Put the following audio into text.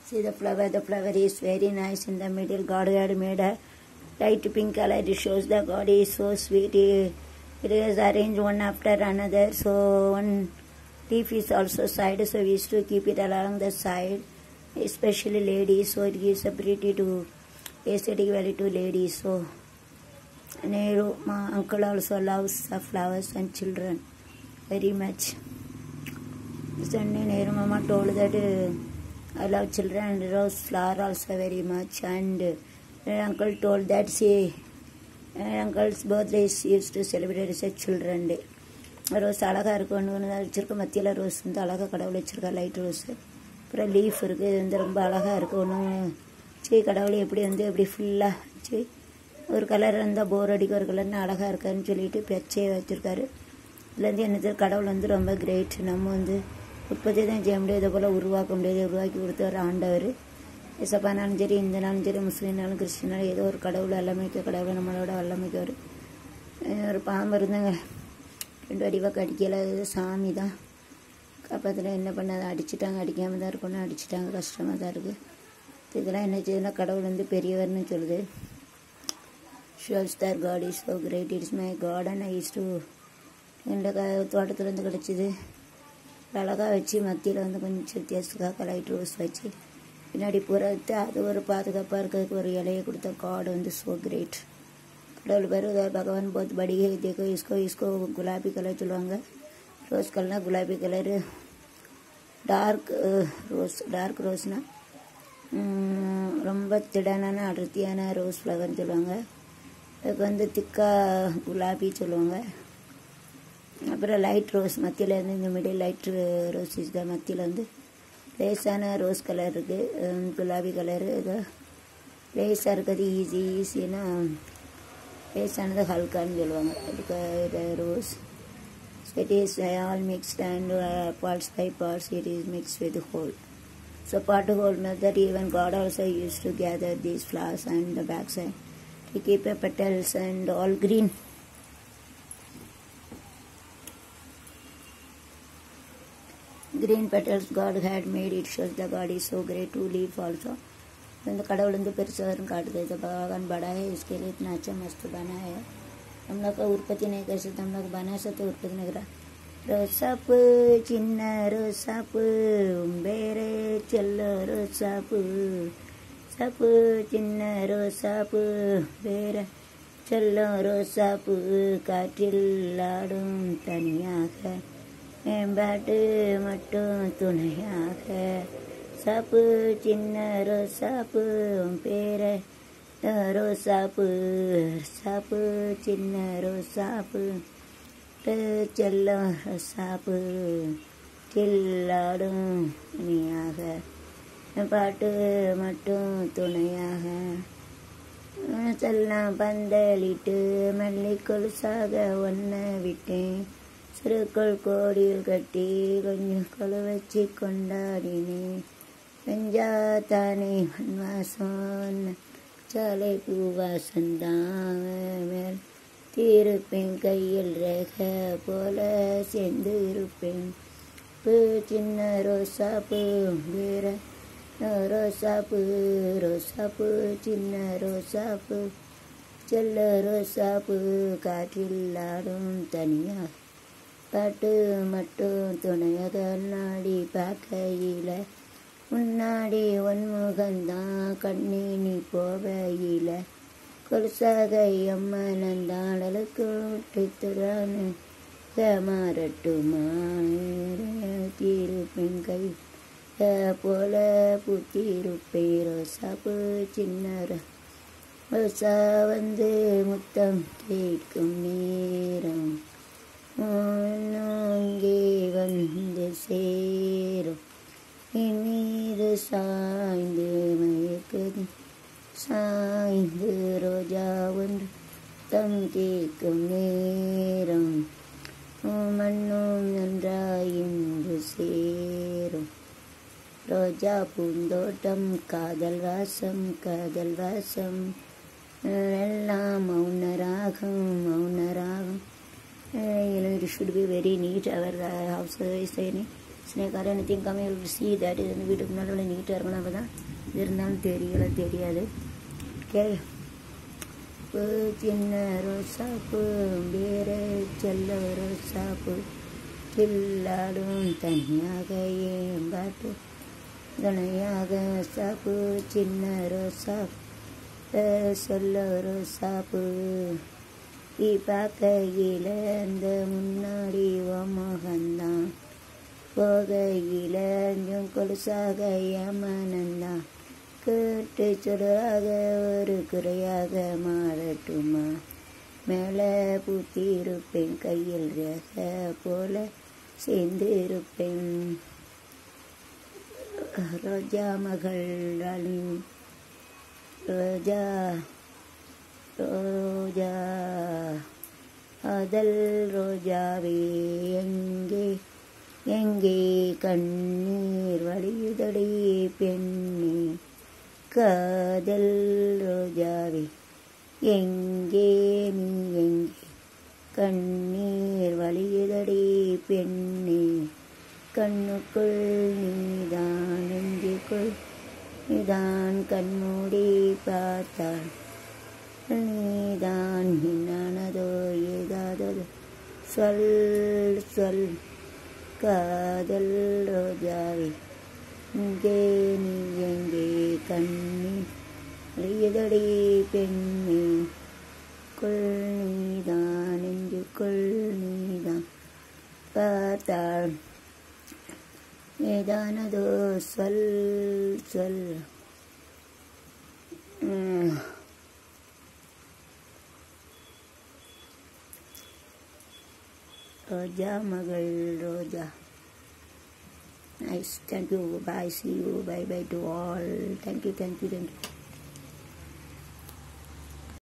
See the flower, the flower is very nice in the middle. God had made a light pink color. It shows the God is so sweet. He- It is arranged one after another. So one leaf is also side. So we used to keep it along the side, especially ladies. So it gives a pretty to aesthetic value to ladies. So Nehru, my uncle also loves the flowers and children very much. Sunday Nehru Mama told that uh, I love children and rose flower also very much and uh, uncle told that see uh, uncle's birthday is used to celebrate as a children day. Rose அழகாக இருக்கும் ஒன்று ஒன்று வச்சுருக்க மத்தியில் rose வந்து அழகாக கடவுள் வச்சுருக்கா லைட் ரோஸ் அப்புறம் லீஃப் இருக்குது இது வந்து ரொம்ப அழகாக இருக்குது ஒன்று சரி கடவுள் எப்படி வந்து எப்படி ஃபுல்லாக வச்சு ஒரு கலர் இருந்தால் போர் அடிக்க ஒரு கலர்னு அழகாக இருக்காருன்னு சொல்லிட்டு பெச்சே வச்சுருக்காரு இதுலேருந்து என்னது கடவுள் வந்து ரொம்ப கிரேட் நம்ம வந்து உற்பத்தி தான் செய்ய முடியாது இதை போல் உருவாக்க முடியாது உருவாக்கி கொடுத்தவர் ஆண்டவர் இசப்பானாலும் சரி இந்தனாலும் சரி முஸ்லீம்னாலும் கிறிஸ்டினாலும் ஏதோ ஒரு கடவுள் வல்லமைக்க கடவுள் நம்மளோட வல்லமைக்கவர் ஒரு பாம்பு இருந்தாங்க ரெண்டு வடிவாக கடிக்கல அது சாமி தான் காப்பாற்றில் என்ன பண்ண அதை அடிச்சிட்டாங்க அடிக்காமல் தான் இருக்கணும் அடிச்சிட்டாங்க கஷ்டமாக தான் இருக்குது இதெல்லாம் என்ன செய்யுதுன்னா கடவுள் வந்து பெரியவர்னு சொல்லுது shows that God is so great it's my God and I do இந்த க தோட்டத்துலேருந்து கிடச்சிது அழகாக வச்சு மத்தியில் வந்து கொஞ்சம் வித்தியாசத்துக்காக லைட் ரோஸ் வச்சு பின்னாடி புறத்து அது ஒரு பாதுகாப்பாக இருக்கிறதுக்கு ஒரு இலையை கொடுத்த காடு வந்து ஸோ கிரேட் கடவுள் பேர் பகவான் போத் படிகை தேக்கோ இஸ்கோ இஸ்கோ குலாபி கலர் சொல்லுவாங்க ரோஸ் கலர்னால் குலாபி கலரு டார்க் ரோஸ் டார்க் ரோஸ்னால் ரொம்ப திடனான அடர்த்தியான ரோஸ் ஃப்ளவர்னு சொல்லுவாங்க அதுக்கு வந்து திக்கா குலாபி சொல்லுவாங்க அப்புறம் லைட் ரோஸ் மத்தியில் இருந்து இந்த மிடில் லைட் ரோஸ் இஸ் தான் மத்தியில் வந்து லேசான ரோஸ் கலர் இருக்குது குலாபி கலரு இது லேசாக இருக்கிறது ஈஸி ஈஸின்னா லேசானது ஹல்கான்னு சொல்லுவாங்க அதுக்கு rose it is uh, all mixed and uh, parts by parts it is mixed with whole so part whole means that even god also used to gather these flowers and the backside to keep the petals and all green green petals god had made it shows the god is so great to leaf also இந்த கடவுள் வந்து பெருசாக வரும் காட்டுது இது भगवान बड़ा है इसके लिए इतना अच्छा मस्त बना है हम लोग का उत्पत्ति नहीं कर सकते हम लोग बना सकते उत्पत्ति नहीं करा ரோசாப்பு சின்ன ரோசாப்பு வேறே செல்ல ரோசாப்பு சாப்பு சின்ன ரோசாப்பு வேற செல்ல ரோசாப்பு காற்றில் ஆடும் தனியாக மேம்பாட்டு மட்டும் துணையாக சாப்பு சின்ன ரோசாப்பு பேர ரோசாப்பு சாப்பு சின்ன ரோசாப்பு செல்ல ரோசாப்பு கில்லாடும் துணையாக பாட்டு மட்டும் துணையாக செல்லாம் பந்தலிட்டு மல்லி கொலுசாக ஒன்ன விட்டேன் சிறுக்கள் கோடியில் கட்டி கொஞ்சம் கொலு வச்சு கொண்டாடினேன் பெஞ்சா தானே மண்வாசம் சாலை பூவாசந்தான் மேல் தீருப்பேன் கையில் ரேக போல சேர்ந்து இருப்பேன் பூ சின்ன ரோசாப்பு வீர ரோசாப்பு ரோசாப்பு சின்ன ரோசாப்பு செல்ல ரோசாப்பு காற்றில் ஆடும் தனியாக பாட்டு மட்டும் துணையாக நாடி பார்க்கையில் முன்னாடி ஒன்முகந்தான் கண்ணி நீ போவையில் கொலுசாக அம்மனந்தாளலுக்கு விட்டுத்துறான்னு மாறட்டுமா தீருப்பேன் கை போல புத்திருப்பேன் ரோசாப்பு சின்ன ரோசா வந்து முத்தம் கேட்கும் நேரம் இங்கே வந்து சேரும் என் மீது சாய்ந்து மயக்குது சாய்ந்து ரோஜா ஒன்று தம் கேட்கும் நேரம் மண்ணும் நன்றாய் இன்று சேரும் ரோஜா பூந்தோட்டம் காதல் வாசம் காதல் வாசம் எல்லாம் Mounaragam Mounaragam it should be very neat our uh, house is any snake or any thing come will see that இது வந்து வீட்டுக்கு முன்னாடி நீட்டாக இருக்கணும் அப்போ தான் இது இருந்தாலும் தெரியல தெரியாது ஓகே பூ சின்ன ரோசாப்பு வேற செல்ல ரோசாப்பு பில்லாடும் தனியாக ஏன் பாட்டு துணையாக சாப்பு சின்ன ரோசாப்பு சொல்ல ரோசாப்பு நீ பார்க்கையில் அந்த முன்னாடி மகன்தான் போகையில் அஞ்சும் கொலுசாக ஏமானந்தான் கேட்டு சொல்றாக ஒரு குறையாக மாறட்டுமா மேலே பூத்தி இருப்பேன் கையில் ரேக போல சேர்ந்து இருப்பேன் ரோஜா மகள் அழின் ரோஜா ரோஜா அதல் ரோஜாவே எங்கே எங்கே கண்ணீர் வழியுதடி பெண்ணே காதல் ரோஜாவே எங்கே நீ எங்கே கண்ணீர் வழியுதடி பெண்ணே கண்ணுக்குள் நீதான் நெஞ்சுக்குள் நீதான் கண்மூடி பார்த்தாள் நீதான் என்னானதோ ஏதாதோ சொல் சொல் காதல் ரோஜாவே இங்கே நீ எங்கே கண்ணி அறியதடி பெண்ணே கொள் நீதான் என்று கொள் நீதான் பார்த்தாள் ஏதானதோ சொல் சொல் உம். ரோஜா மகள் ரோஜா nice thank you bye see you bye bye to all thank you thank you thank you